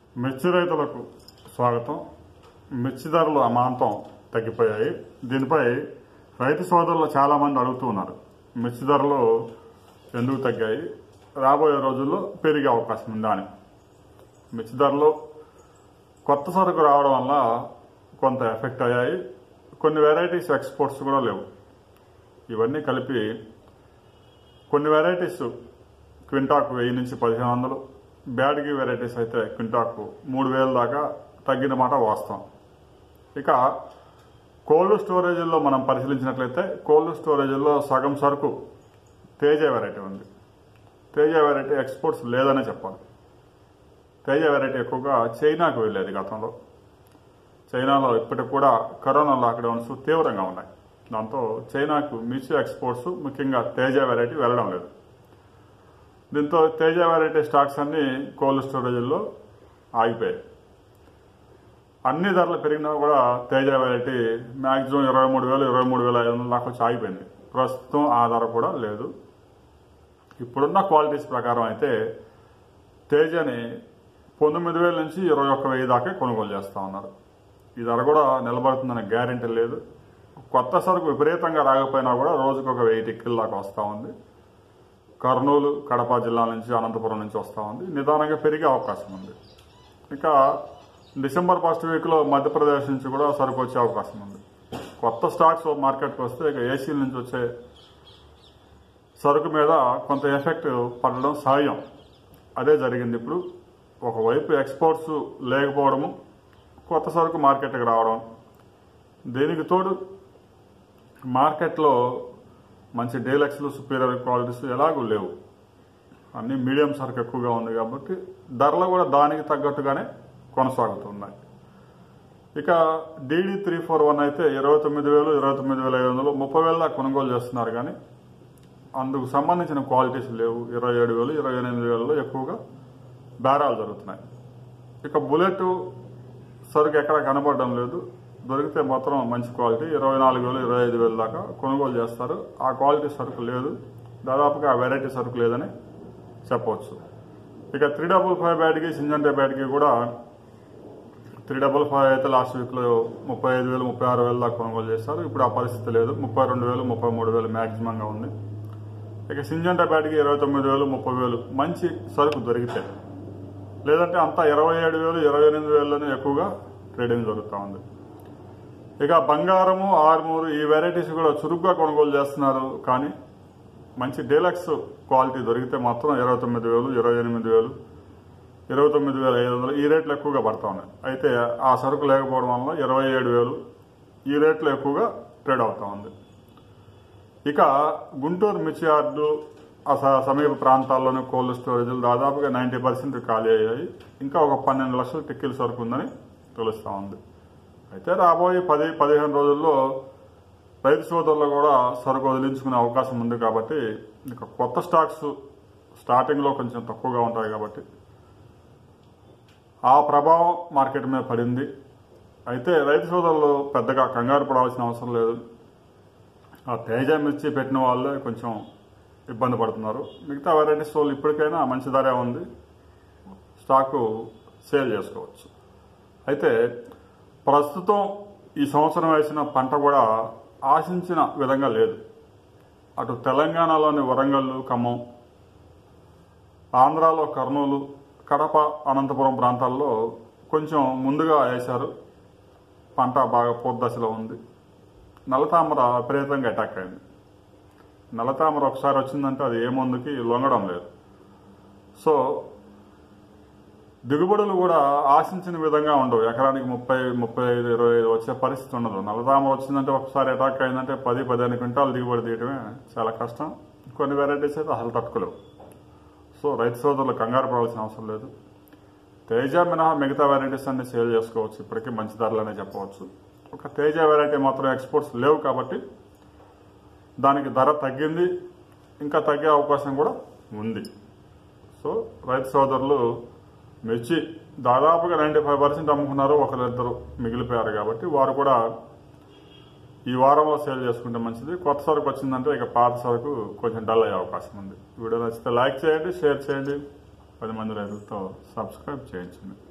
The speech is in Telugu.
మిర్చి రైతులకు స్వాగతం మిర్చి ధరలు అమాంతం తగ్గిపోయాయి దీనిపై రైతు సోదరులు చాలామంది అడుగుతూ ఉన్నారు మిర్చి ధరలు ఎందుకు తగ్గాయి రాబోయే రోజుల్లో పెరిగే అవకాశం ఉందా అని మిర్చి ధరలు కొత్త సరుకు రావడం వల్ల కొంత ఎఫెక్ట్ అయ్యాయి కొన్ని వెరైటీస్ ఎక్స్పోర్ట్స్ కూడా లేవు ఇవన్నీ కలిపి కొన్ని వెరైటీస్ క్వింటాకు వెయ్యి నుంచి పదిహేను వందలు బ్యాడ్గి వెరైటీస్ అయితే క్వింటాకు మూడు వేల దాకా తగ్గిన మాట వాస్తవం ఇక కోల్డ్ స్టోరేజ్లో మనం పరిశీలించినట్లయితే కోల్డ్ స్టోరేజ్లో సగం సరుకు తేజ వెరైటీ ఉంది తేజ వెరైటీ ఎక్స్పోర్ట్స్ లేదనే చెప్పాలి తేజ వెరైటీ ఎక్కువగా చైనాకు వెళ్ళేది గతంలో చైనాలో ఇప్పటికి కూడా కరోనా లాక్డౌన్స్ తీవ్రంగా ఉన్నాయి దాంతో చైనాకు మిర్చి ఎక్స్పోర్ట్స్ ముఖ్యంగా తేజ వెరైటీ వెళ్ళడం లేదు దీంతో తేజ వెరైటీ స్టాక్స్ అన్ని కోల్డ్ స్టోరేజ్లో ఆగిపోయాయి అన్ని ధరలు పెరిగినా కూడా తేజ వెరైటీ మ్యాక్సిమం ఇరవై మూడు వేలు ఇరవై మూడు వేల ఐదు వందల దాకా వచ్చి ఆగిపోయింది ప్రస్తుతం ఆ ధర కూడా లేదు ఇప్పుడున్న క్వాలిటీస్ ప్రకారం అయితే తేజని పంతొమ్మిది వేల నుంచి ఇరవై ఒక్క వెయ్యి దాకా కొనుగోలు చేస్తూ ఉన్నారు ఈ ధర కూడా నిలబడుతుందనే గ్యారెంటీ లేదు కొత్త సరుకు విపరీతంగా రాకపోయినా కూడా రోజుకు ఒక వెయ్యి టిక్కిల్ దాకా వస్తూ ఉంది కర్నూలు కడప జిల్లా నుంచి అనంతపురం నుంచి వస్తూ ఉంది నిదానంగా పెరిగే అవకాశం ఉంది ఇక డిసెంబర్ ఫస్ట్ వీక్లో మధ్యప్రదేశ్ నుంచి కూడా సరుకు వచ్చే అవకాశం ఉంది కొత్త స్టాక్స్ మార్కెట్కి వస్తే ఇక ఏసీల నుంచి వచ్చే సరుకు మీద కొంత ఎఫెక్ట్ పడడం సహజం అదే జరిగింది ఇప్పుడు ఒకవైపు ఎక్స్పోర్ట్స్ లేకపోవడము కొత్త సరుకు మార్కెట్కి రావడం దీనికి తోడు మార్కెట్లో మంచి డీలక్స్లు సుపీరియర్ క్వాలిటీస్ ఎలాగూ లేవు అన్ని మీడియం సరుకు ఎక్కువగా ఉంది కాబట్టి ధరలు కూడా దానికి తగ్గట్టుగానే కొనసాగుతున్నాయి ఇక డీడీ త్రీ ఫోర్ వన్ అయితే ఇరవై తొమ్మిది వేలు ఇరవై తొమ్మిది వేల ఐదు వందలు ముప్పై వేల దాకా కొనుగోలు చేస్తున్నారు కానీ అందుకు సంబంధించిన క్వాలిటీస్ లేవు ఇరవై ఏడు వేలు ఇరవై ఎనిమిది వేలలో ఎక్కువగా బేరాలు జరుగుతున్నాయి ఇక బుల్లెట్ సరుకు ఎక్కడ కనబడడం లేదు దొరికితే మాత్రం మంచి క్వాలిటీ ఇరవై నాలుగు వేలు ఇరవై ఐదు వేలు దాకా కొనుగోలు చేస్తారు ఆ క్వాలిటీ సరుకు లేదు దాదాపుగా ఆ వెరైటీ సరుకు లేదని చెప్పవచ్చు ఇక త్రీ డబుల్ ఫైవ్ బ్యాట్కి సింజంటే బ్యాట్కి కూడా త్రీ డబుల్ ఫైవ్ అయితే లాస్ట్ వీక్లో ముప్పై ఐదు వేలు ముప్పై ఆరు వేలు దాకా కొనుగోలు చేస్తారు ఇప్పుడు ఆ పరిస్థితి లేదు ముప్పై రెండు వేలు ముప్పై మూడు వేలు మ్యాక్సిమంగా ఉంది ఇక సింజంటా బ్యాట్కి ఇరవై తొమ్మిది వేలు ముప్పై వేలు మంచి సరుకు దొరికితే లేదంటే అంతా ఇరవై ఏడు వేలు ఇరవై ఎనిమిది వేలలోనే ఎక్కువగా ట్రేడింగ్ జరుగుతూ ఉంది ఇక బంగారము ఆర్మూరు ఈ వెరైటీస్ కూడా చురుగ్గా కొనుగోలు చేస్తున్నారు కానీ మంచి డీలక్స్ క్వాలిటీ దొరికితే మాత్రం ఇరవై తొమ్మిది వేలు ఇరవై ఎనిమిది వేలు ఇరవై తొమ్మిది వేల ఐదు వందలు ఈ రేట్లు ఎక్కువగా పడతా ఉన్నాయి అయితే ఆ సరుకు లేకపోవడం వల్ల ఇరవై ఏడు వేలు ఈ రేట్లో ఎక్కువగా ట్రేడ్ అవుతా ఉంది ఇక గుంటూరు మిర్చి యార్డు ఆ స- సమీప ప్రాంతాల్లోని కోల్డ్ స్టోరేజ్లు దాదాపుగా నైంటీ పర్సెంట్ ఖాళీ అయ్యాయి ఇంకా ఒక పన్నెండు లక్షల టిక్కిల సరుకు ఉందని తెలుస్తూ ఉంది అయితే రాబోయే పది పదిహేను రోజుల్లో రైతు సోదరులు కూడా సరుకు వదిలించుకునే అవకాశం ఉంది కాబట్టి ఇక కొత్త స్టాక్స్ స్టార్టింగ్లో కొంచెం తక్కువగా ఉంటాయి కాబట్టి ఆ ప్రభావం మార్కెట్ మీద పడింది అయితే రైతు సోదరులు పెద్దగా కంగారు పడాల్సిన అవసరం లేదు ఆ తేజ మిర్చి పెట్టిన వాళ్ళే కొంచెం ఇబ్బంది పడుతున్నారు మిగతా వెరైటీస్ వాళ్ళు ఇప్పటికైనా మంచి ధరే ఉంది స్టాకు సేల్ చేసుకోవచ్చు అయితే ప్రస్తుతం ఈ సంవత్సరం వేసిన పంట కూడా ఆశించిన విధంగా లేదు అటు తెలంగాణలోని వరంగల్ ఖమ్మం ఆంధ్రాలో కర్నూలు కడప అనంతపురం ప్రాంతాల్లో కొంచెం ముందుగా వేశారు పంట బాగా పూర్దశలో ఉంది నల్లతామర విపరీతంగా అటాక్ అయింది నల్లతామర ఒకసారి వచ్చిందంటే అది ఏ మందుకి లొంగడం లేదు సో దిగుబడులు కూడా ఆశించిన విధంగా ఉండవు ఎకరానికి ముప్పై ముప్పై ఐదు ఇరవై ఐదు వచ్చే పరిస్థితి ఉండదు నల్లతామర వచ్చిందంటే ఒకసారి అటాక్ అయిందంటే పది పదిహేను క్వింటాలు దిగుబడి తీయడమే చాలా కష్టం కొన్ని వెరైటీస్ అయితే అసలు తట్టుకోలేవు సో రైతు సోదరులు కంగారు పడాల్సిన అవసరం లేదు తేజ మినహా మిగతా వెరైటీస్ అన్ని సేల్ చేసుకోవచ్చు ఇప్పటికీ మంచి ధరలనే చెప్పవచ్చు ఒక తేజ వెరైటీ మాత్రం ఎక్స్పోర్ట్స్ లేవు కాబట్టి దానికి ధర తగ్గింది ఇంకా తగ్గే అవకాశం కూడా ఉంది సో రైతు సోదరులు మిర్చి దాదాపుగా నైంటీ ఫైవ్ పర్సెంట్ అమ్ముకున్నారు ఒకరిద్దరు మిగిలిపోయారు కాబట్టి వారు కూడా ఈ వారంలో సేల్ చేసుకుంటే మంచిది కొత్త సరుకు వచ్చిందంటే ఇక పాత సరుకు కొంచెం డల్ అయ్యే అవకాశం ఉంది వీడియో నచ్చితే లైక్ చేయండి షేర్ చేయండి పది మంది రైతులతో సబ్స్క్రైబ్ చేయించండి